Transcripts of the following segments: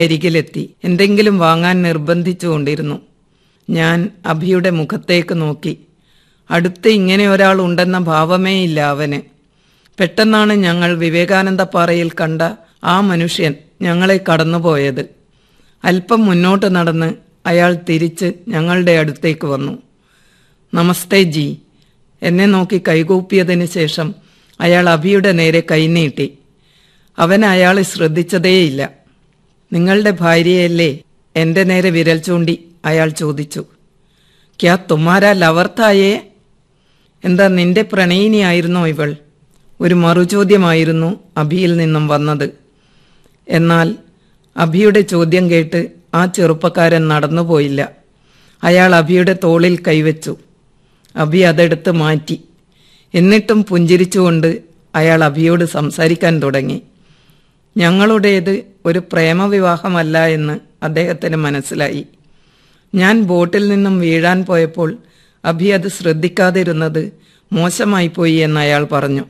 അരികിലെത്തി എന്തെങ്കിലും വാങ്ങാൻ നിർബന്ധിച്ചുകൊണ്ടിരുന്നു ഞാൻ അഭിയുടെ മുഖത്തേക്ക് നോക്കി അടുത്ത് ഇങ്ങനെ ഒരാൾ ഉണ്ടെന്ന ഭാവമേ ഇല്ല അവന് പെട്ടെന്നാണ് ഞങ്ങൾ വിവേകാനന്ദപ്പാറയിൽ കണ്ട ആ മനുഷ്യൻ ഞങ്ങളെ കടന്നുപോയത് അല്പം മുന്നോട്ട് നടന്ന് അയാൾ തിരിച്ച് ഞങ്ങളുടെ അടുത്തേക്ക് വന്നു നമസ്തേ ജി എന്നെ നോക്കി കൈകൂപ്പിയതിന് ശേഷം അയാൾ അഭിയുടെ നേരെ കൈനീട്ടി അവൻ അയാളെ ശ്രദ്ധിച്ചതേയില്ല നിങ്ങളുടെ ഭാര്യയല്ലേ എന്റെ നേരെ വിരൽ ചൂണ്ടി അയാൾ ചോദിച്ചു ക്യാ തുമ്മാരാ ലവർത്തായേ എന്താ നിന്റെ പ്രണയിനിയായിരുന്നോ ഇവൾ ഒരു മറുചോദ്യമായിരുന്നു അഭിയിൽ നിന്നും വന്നത് എന്നാൽ അഭിയുടെ ചോദ്യം കേട്ട് ആ ചെറുപ്പക്കാരൻ നടന്നുപോയില്ല അയാൾ അഭിയുടെ തോളിൽ കൈവച്ചു അഭി അതെടുത്ത് മാറ്റി എന്നിട്ടും പുഞ്ചിരിച്ചുകൊണ്ട് അയാൾ അഭിയോട് സംസാരിക്കാൻ തുടങ്ങി ഞങ്ങളുടേത് ഒരു പ്രേമവിവാഹമല്ല എന്ന് അദ്ദേഹത്തിന് മനസ്സിലായി ഞാൻ ബോട്ടിൽ നിന്നും വീഴാൻ പോയപ്പോൾ അഭി അത് ശ്രദ്ധിക്കാതിരുന്നത് മോശമായിപ്പോയി എന്ന് അയാൾ പറഞ്ഞു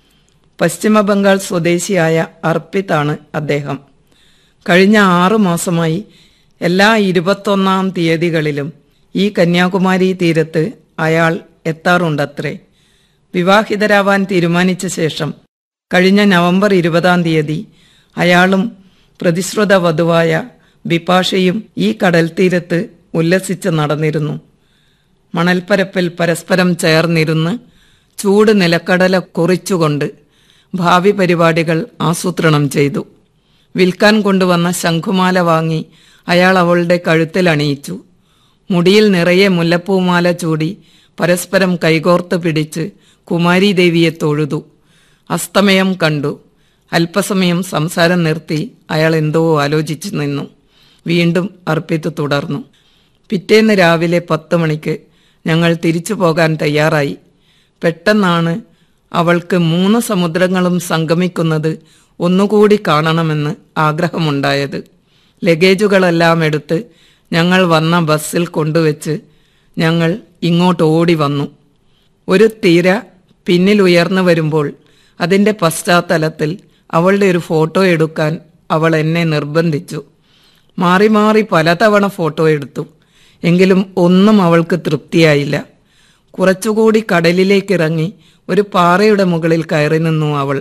പശ്ചിമ ബംഗാൾ സ്വദേശിയായ അർപ്പിതാണ് അദ്ദേഹം കഴിഞ്ഞ ആറു മാസമായി എല്ലാ ഇരുപത്തൊന്നാം തീയതികളിലും ഈ കന്യാകുമാരി തീരത്ത് അയാൾ എത്താറുണ്ടത്രേ വിവാഹിതരാവാൻ തീരുമാനിച്ച ശേഷം കഴിഞ്ഞ നവംബർ ഇരുപതാം തീയതി അയാളും പ്രതിശ്രുത വധുവായ ബിപാഷയും ഈ കടൽ തീരത്ത് ഉല്ലസിച്ച് നടന്നിരുന്നു മണൽപ്പരപ്പിൽ പരസ്പരം ചേർന്നിരുന്ന് ചൂട് നിലക്കടല കുറിച്ചുകൊണ്ട് ഭാവി പരിപാടികൾ ആസൂത്രണം ചെയ്തു വിൽക്കാൻ കൊണ്ടുവന്ന ശംഖുമാല വാങ്ങി അയാൾ അവളുടെ കഴുത്തിൽ അണിയിച്ചു മുടിയിൽ നിറയെ മുല്ലപ്പൂമാല ചൂടി പരസ്പരം കൈകോർത്ത് പിടിച്ച് കുമാരീദേവിയെ തൊഴുതു അസ്തമയം കണ്ടു അല്പസമയം സംസാരം നിർത്തി അയാൾ എന്തോ ആലോചിച്ചു നിന്നു വീണ്ടും അർപ്പിത്ത് തുടർന്നു പിറ്റേന്ന് രാവിലെ പത്ത് മണിക്ക് ഞങ്ങൾ തിരിച്ചു പോകാൻ തയ്യാറായി പെട്ടെന്നാണ് അവൾക്ക് മൂന്ന് സമുദ്രങ്ങളും സംഗമിക്കുന്നത് ഒന്നുകൂടി കാണണമെന്ന് ആഗ്രഹമുണ്ടായത് ലഗേജുകളെല്ലാം എടുത്ത് ഞങ്ങൾ വന്ന ബസ്സിൽ കൊണ്ടുവച്ച് ഞങ്ങൾ ഇങ്ങോട്ട് ഓടി വന്നു ഒരു തീര പിന്നിൽ ഉയർന്നു വരുമ്പോൾ അതിന്റെ പശ്ചാത്തലത്തിൽ അവളുടെ ഒരു ഫോട്ടോ എടുക്കാൻ അവൾ എന്നെ നിർബന്ധിച്ചു മാറി മാറി പലതവണ ഫോട്ടോ എടുത്തു എങ്കിലും ഒന്നും അവൾക്ക് തൃപ്തിയായില്ല കുറച്ചുകൂടി കടലിലേക്ക് ഇറങ്ങി ഒരു പാറയുടെ മുകളിൽ കയറി നിന്നു അവൾ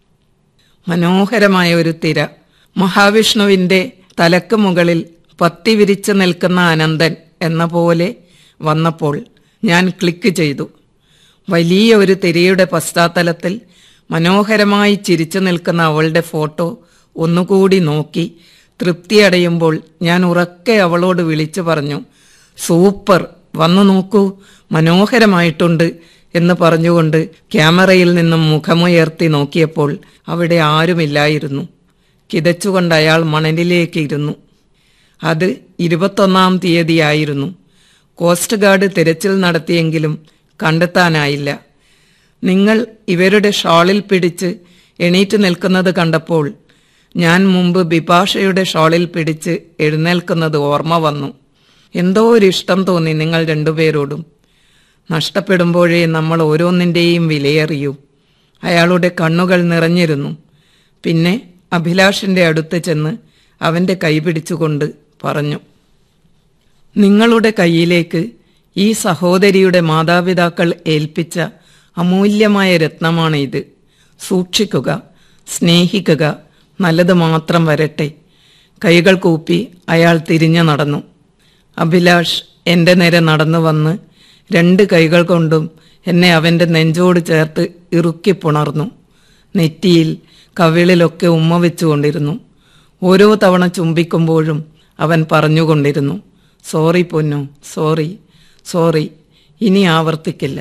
മനോഹരമായ ഒരു തിര മഹാവിഷ്ണുവിന്റെ തലക്ക് മുകളിൽ പത്തി വിരിച്ചു നിൽക്കുന്ന അനന്തൻ എന്ന പോലെ വന്നപ്പോൾ ഞാൻ ക്ലിക്ക് ചെയ്തു വലിയ ഒരു തിരയുടെ പശ്ചാത്തലത്തിൽ മനോഹരമായി ചിരിച്ചു നിൽക്കുന്ന അവളുടെ ഫോട്ടോ ഒന്നുകൂടി നോക്കി തൃപ്തിയടയുമ്പോൾ ഞാൻ ഉറക്കെ അവളോട് വിളിച്ചു പറഞ്ഞു സൂപ്പർ വന്നു നോക്കൂ മനോഹരമായിട്ടുണ്ട് എന്ന് പറഞ്ഞുകൊണ്ട് ക്യാമറയിൽ നിന്നും മുഖമുയർത്തി നോക്കിയപ്പോൾ അവിടെ ആരുമില്ലായിരുന്നു കിതച്ചുകൊണ്ട് അയാൾ മണലിലേക്ക് ഇരുന്നു അത് ഇരുപത്തൊന്നാം തീയതിയായിരുന്നു കോസ്റ്റ് ഗാർഡ് തിരച്ചിൽ നടത്തിയെങ്കിലും കണ്ടെത്താനായില്ല നിങ്ങൾ ഇവരുടെ ഷാളിൽ പിടിച്ച് എണീറ്റ് നിൽക്കുന്നത് കണ്ടപ്പോൾ ഞാൻ മുമ്പ് ബിപാഷയുടെ ഷാളിൽ പിടിച്ച് എഴുന്നേൽക്കുന്നത് ഓർമ്മ വന്നു എന്തോ ഒരു ഇഷ്ടം തോന്നി നിങ്ങൾ രണ്ടുപേരോടും നഷ്ടപ്പെടുമ്പോഴേ നമ്മൾ ഓരോന്നിൻ്റെയും വിലയറിയൂ അയാളുടെ കണ്ണുകൾ നിറഞ്ഞിരുന്നു പിന്നെ അഭിലാഷിന്റെ അടുത്ത് ചെന്ന് അവന്റെ കൈ പിടിച്ചുകൊണ്ട് പറഞ്ഞു നിങ്ങളുടെ കയ്യിലേക്ക് ഈ സഹോദരിയുടെ മാതാപിതാക്കൾ ഏൽപ്പിച്ച അമൂല്യമായ രത്നമാണ് ഇത് സൂക്ഷിക്കുക സ്നേഹിക്കുക നല്ലത് മാത്രം വരട്ടെ കൈകൾ കൂപ്പി അയാൾ തിരിഞ്ഞു നടന്നു അഭിലാഷ് എന്റെ നേരെ നടന്നു വന്ന് രണ്ട് കൈകൾ കൊണ്ടും എന്നെ അവന്റെ നെഞ്ചോട് ചേർത്ത് ഇറുക്കി പുണർന്നു നെറ്റിയിൽ കവിളിലൊക്കെ ഉമ്മ വെച്ചുകൊണ്ടിരുന്നു ഓരോ തവണ ചുംബിക്കുമ്പോഴും അവൻ പറഞ്ഞുകൊണ്ടിരുന്നു സോറി പൊന്നു സോറി സോറി ഇനി ആവർത്തിക്കില്ല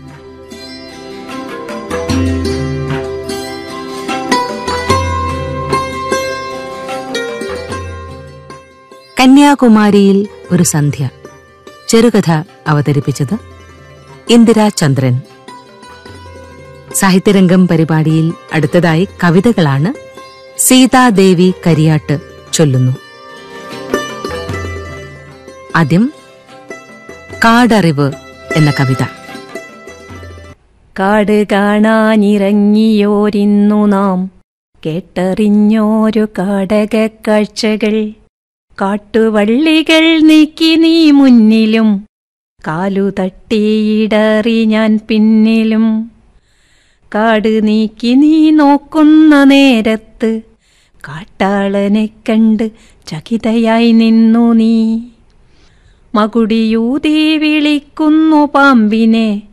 കന്യാകുമാരിയിൽ ഒരു സന്ധ്യ ചെറുകഥ അവതരിപ്പിച്ചത് ഇന്ദിര ചന്ദ്രൻ സാഹിത്യരംഗം പരിപാടിയിൽ അടുത്തതായി കവിതകളാണ് സീതാദേവി കരിയാട്ട് ചൊല്ലുന്നു ആദ്യം കാടറിവ് എന്ന കവിത കാട് കാണാനിറങ്ങിയോരിന്നു നാം കേട്ടറിഞ്ഞോരു കാടക കാഴ്ചകൾ കാട്ടുവള്ളികൾ നീക്കി നീ മുന്നിലും കാലു തട്ടിയിടറി ഞാൻ പിന്നിലും കാട് നീക്കി നീ നോക്കുന്ന നേരത്ത് കാട്ടാളനെ കണ്ട് ചകിതയായി നിന്നു നീ മകുടിയൂതി വിളിക്കുന്നു പാമ്പിനെ